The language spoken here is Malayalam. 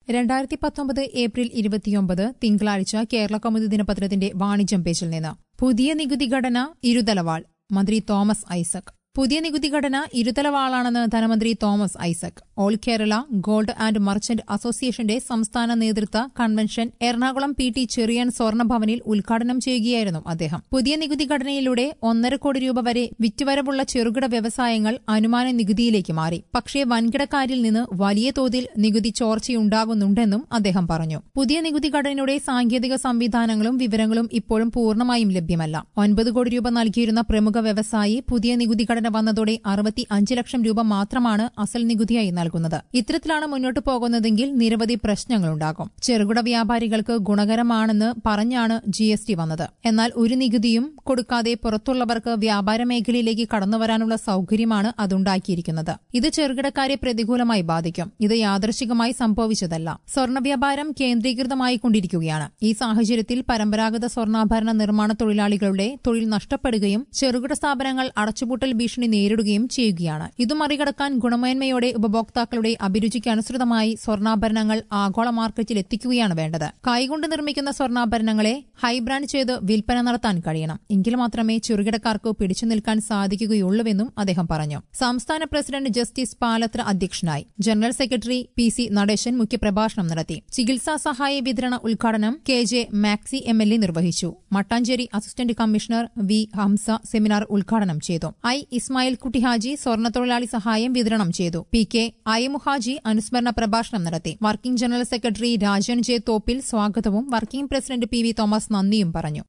രണ്ടായിരത്തി പത്തൊമ്പത് ഏപ്രിൽ ഇരുപത്തിയൊമ്പത് തിങ്കളാഴ്ച കേരള കൗമുദി ദിനപത്രത്തിന്റെ വാണിജ്യം പേജിൽ നിന്ന് പുതിയ നികുതി ഘടന ഇരുതലവാൾ മന്ത്രി തോമസ് ഐസക് പുതിയ നികുതി ഘടന ഇരുതലവാളാണെന്ന് ധനമന്ത്രി Thomas Isaac all Kerala gold and merchant അസോസിയേഷന്റെ സംസ്ഥാന നേതൃത്വ convention Ernakulam P T Cherian സ്വർണ്ണഭവനിൽ ഉദ്ഘാടനം ചെയ്യുകയായിരുന്നു അദ്ദേഹം പുതിയ നികുതി ഘടനയിലൂടെ ഒന്നര കോടി രൂപ വരെ വിറ്റുവരവുള്ള ചെറുകിട വ്യവസായങ്ങൾ അനുമാന നികുതിയിലേക്ക് മാറി പക്ഷേ വൻകിടക്കാരിൽ നിന്ന് വലിയ തോതിൽ നികുതി ചോർച്ചയുണ്ടാകുന്നുണ്ടെന്നും അദ്ദേഹം പറഞ്ഞു പുതിയ നികുതി ഘടനയുടെ സാങ്കേതിക സംവിധാനങ്ങളും വിവരങ്ങളും ഇപ്പോഴും പൂർണ്ണമായും ലഭ്യമല്ല ഒൻപത് കോടി രൂപ നൽകിയിരുന്ന പ്രമുഖ വ്യവസായി പുതിയ നികുതി ഘടന വന്നതോടെ അറുപത്തി അഞ്ച് ലക്ഷം രൂപ മാത്രമാണ് അസൽ നികുതിയായി നൽകുന്നത് ഇത്തരത്തിലാണ് മുന്നോട്ടു പോകുന്നതെങ്കിൽ നിരവധി പ്രശ്നങ്ങളുണ്ടാകും ചെറുകിട വ്യാപാരികൾക്ക് ഗുണകരമാണെന്ന് പറഞ്ഞാണ് ജി എസ് ടി വന്നത് എന്നാൽ ഒരു നികുതിയും കൊടുക്കാതെ പുറത്തുള്ളവർക്ക് വ്യാപാര മേഖലയിലേക്ക് കടന്നുവരാനുള്ള സൌകര്യമാണ് അതുണ്ടാക്കിയിരിക്കുന്നത് ഇത് ചെറുകിടക്കാരെ പ്രതികൂലമായി ബാധിക്കും ഇത് യാദൃശികമായി സംഭവിച്ചതല്ല സ്വർണ്ണ വ്യാപാരം കേന്ദ്രീകൃതമായി കൊണ്ടിരിക്കുകയാണ് ഈ സാഹചര്യത്തിൽ പരമ്പരാഗത സ്വർണ്ണാഭരണ നിർമ്മാണ തൊഴിലാളികളുടെ തൊഴിൽ നഷ്ടപ്പെടുകയും ചെറുകിട സ്ഥാപനങ്ങൾ അടച്ചുപൂട്ടൽ ഭീഷണി നേരിടുകയും ചെയ്യുകയാണ് ഇത് മറികടക്കാൻ ഗുണമേന്മയോടെ ഉപഭോക്താക്കളുടെ അഭിരുചിക്ക് അനുസൃതമായി സ്വർണ്ണാഭരണങ്ങൾ ആഗോള മാർക്കറ്റിൽ എത്തിക്കുകയാണ് വേണ്ടത് കൈകൊണ്ട് നിർമ്മിക്കുന്ന സ്വർണ്ണാഭരണങ്ങളെ ഹൈബ്രാൻഡ് ചെയ്ത് വിൽപ്പന നടത്താൻ കഴിയണം എങ്കിൽ മാത്രമേ ചെറുകിടക്കാർക്ക് പിടിച്ചു നിൽക്കാൻ സാധിക്കുകയുള്ളൂവെന്നും അദ്ദേഹം പറഞ്ഞു സംസ്ഥാന പ്രസിഡന്റ് ജസ്റ്റിസ് പാലത്ര അധ്യക്ഷനായി general secretary P C Nadesan മുഖ്യപ്രഭാഷണം നടത്തി ചികിത്സാ സഹായ വിതരണ ഉദ്ഘാടനം K J Maxi M L A നിർവഹിച്ചു Mattancherry assistant commissioner V Hamsa seminar ഉദ്ഘാടനം ചെയ്തു ഐ ഇസ്മായിൽ കുട്ടിഹാജി സ്വർണ്ണത്തൊഴിലാളി സഹായം വിതരണം ചെയ്തു പി കെ അയമുഹാജി അനുസ്മരണ പ്രഭാഷണം നടത്തി working general secretary Rajan J Thoppil സ്വാഗതവും working president P V Thomas നന്ദിയും പറഞ്ഞു